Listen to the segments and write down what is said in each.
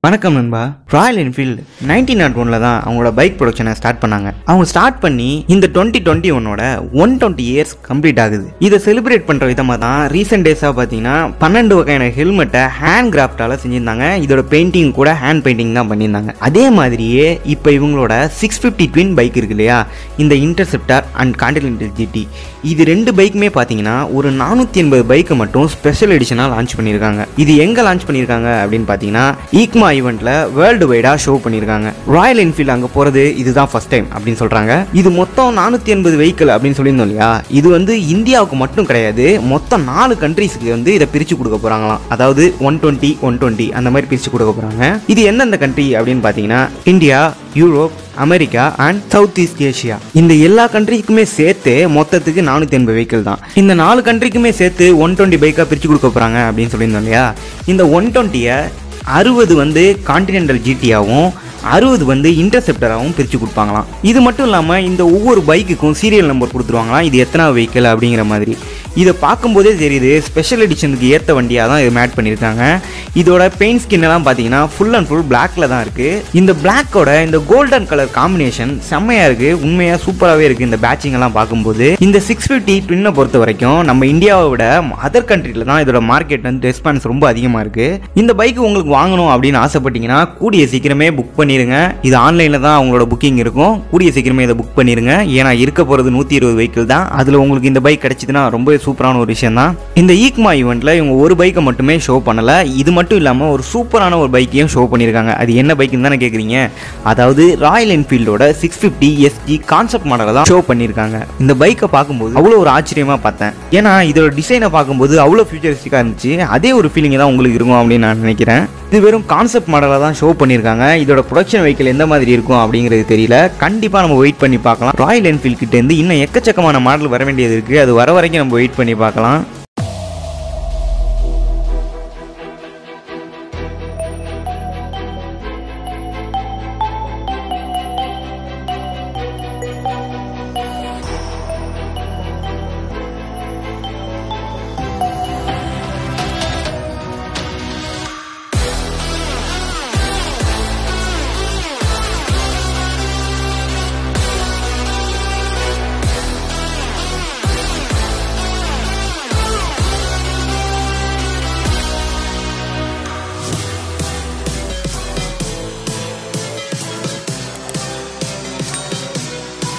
வணக்கம் நண்பா Royal Enfield nineteen nought ஒனில் தான் அவங்களோட பைக் ப்ரொடக்ஷனை ஸ்டார்ட் பண்ணாங்க அவங்க ஸ்டார்ட் பண்ணி இந்த டுவெண்ட்டி டுவெண்ட்டி ஒன்னோட ஒன் டுவெண்ட்டி இயர்ஸ் கம்ப்ளீட் ஆகுது இதை செலிப்ரேட் பண்ணுற விதமாக தான் ரீசெண்ட் டேஸாக பார்த்தீங்கன்னா பன்னெண்டு வகையான ஹெல்மெட்டை ஹேண்ட் கிராஃப்டால் செஞ்சிருந்தாங்க இதோட பெயிண்டிங் கூட ஹேண்ட் பெயிண்டிங் தான் பண்ணியிருந்தாங்க அதே மாதிரியே இப்போ இவங்களோட சிக்ஸ் ஃபிஃப்டி ட்வின் பைக் இருக்கு இல்லையா இந்த இன்டர்செப்டார் அண்ட் கான்டினென்டல் ஜிடி இது ரெண்டு பைக்குமே பார்த்தீங்கன்னா ஒரு நானூற்றி எண்பது பைக்கை மட்டும் ஸ்பெஷல் எடிஷனாக லான்ச் பண்ணியிருக்காங்க இது எங்கே லான்ச் பண்ணியிருக்காங்க அப்படின்னு பார்த்தீங்கன்னா ஈக்மா ஈவெண்ட்டில் வேர்ல்டு வைடாக ஷோ பண்ணியிருக்காங்க ராயல் என்ஃபீல்டு அங்கே போகிறது இதுதான் ஃபர்ஸ்ட் டைம் அப்படின்னு சொல்கிறாங்க இது மொத்தம் நானூற்றி எண்பது வெஹிக்கிள் அப்படின்னு சொல்லியிருந்தோம் இல்லையா இது வந்து இந்தியாவுக்கு மட்டும் கிடையாது மொத்தம் நாலு கண்ட்ரீஸ்க்கு வந்து இதை பிரித்து கொடுக்க போகிறாங்களாம் அதாவது ஒன் டுவெண்ட்டி ஒன் டுவெண்ட்டி அந்த மாதிரி பிரித்து கொடுக்க போகிறாங்க இது எந்தெந்த கண்ட்ரி அப்படின்னு பார்த்தீங்கன்னா India Europe America and south east Asia இந்த எல்லா கண்ட்ரிக்குமே சேர்த்து மொத்தத்துக்கு நானூற்றி எண்பது வெஹிக்கிள் தான் இந்த நாலு கண்ட்ரிக்குமே சேர்த்து ஒன் டுவெண்ட்டி பைக்காக பிரித்து கொடுக்க போகிறாங்க அப்படின்னு சொல்லியிருந்தோம் இல்லையா இந்த ஒன் டுவெண்ட்டியை அறுபது வந்து கான்டினென்டல் ஜிடியாவும் அறுபது வந்து இன்டர்செப்டராகவும் பிரித்து கொடுப்பாங்களாம் இது மட்டும் இல்லாமல் இந்த ஒவ்வொரு பைக்குக்கும் சீரியல் நம்பர் கொடுத்துருவாங்களாம் இது எத்தனை வெஹிக்கிள் அப்படிங்கிற மாதிரி இதை பார்க்கும்போதே தெரியுது ஸ்பெஷல் எடிஷனுக்கு ஏற்ற வண்டியாக தான் இது மேட் பண்ணியிருக்காங்க இதோட பெயிண்ட் ஸ்கின் எல்லாம் பார்த்தீங்கன்னா ஃபுல் அண்ட் ஃபுல் பிளாக்ல தான் இருக்குது இந்த பிளாக்கோட இந்த கோல்டன் கலர் காம்பினேஷன் செம்மையாக இருக்குது உண்மையாக சூப்பராகவே இருக்குது இந்த பேட்சிங் எல்லாம் பார்க்கும்போது இந்த சிக்ஸ் ஃபிஃப்டி ட்வின்னை பொறுத்த வரைக்கும் நம்ம இந்தியாவை விட அதர் கண்ட்ரியில் தான் இதோட மார்க்கெட் வந்து ரெஸ்பான்ஸ் ரொம்ப அதிகமாக இருக்குது இந்த பைக் உங்களுக்கு வாங்கணும் அப்படின்னு ஆசைப்பட்டீங்கன்னா கூடிய சீக்கிரமே புக் பண்ணிடுங்க இது ஆன்லைனில் தான் அவங்களோட புக்கிங் இருக்கும் கூடிய சீக்கிரமே இதை புக் பண்ணிடுங்க ஏன்னா இருக்க போகிறது நூற்றி இருபது வெஹிக்கிள் தான் அதில் உங்களுக்கு இந்த பைக் கிடைச்சதுன்னா ரொம்ப சூப்பரான ஒரு விஷயம் தான் இந்த ஈக்மா ஈவெண்ட்டில் இவங்க ஒரு பைக்கை மட்டுமே ஷோ பண்ணலை இது மட்டும் இல்லாமல் ஒரு சூப்பரான ஒரு பைக்கையும் ஷோ பண்ணியிருக்காங்க அது என்ன பைக்குன்னு தானே கேட்குறீங்க அதாவது ராயல் என்ஃபீல்டோட சிக்ஸ் ஃபிஃப்டி எஸ்ஜி கான்செப்ட் மாடலை தான் ஷோ பண்ணியிருக்காங்க இந்த பைக்கை பார்க்கும்போது அவ்வளோ ஒரு ஆச்சரியமாக பார்த்தேன் ஏன்னா இதோட டிசைனை பார்க்கும்போது அவ்வளோ ஃபியூச்சரிஸ்டிக்காக இருந்துச்சு அதே ஒரு ஃபீலிங் தான் உங்களுக்கு இருக்கும் அப்படின்னு நான் நினைக்கிறேன் இது வெறும் கான்செப்ட் மாடலை தான் ஷோ பண்ணியிருக்காங்க இதோட ப்ரொடக்ஷன் வெஹிக்கிள் எந்த மாதிரி இருக்கும் அப்படிங்கிறது தெரியல கண்டிப்பாக நம்ம வெயிட் பண்ணி பார்க்கலாம் ராயல் என்ஃபீல்ட் கிட்டேருந்து இன்னும் எக்கச்சக்கமான மாடல் வர வேண்டியது இருக்குது அது வர வரைக்கும் நம்ம வெயிட் பண்ணி பார்க்கலாம்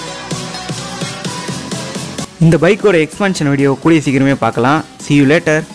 இந்த பைக்கோட எக்ஸ்பான்ஷன் வீடியோ கூடிய சீக்கிரமே பார்க்கலாம் see you later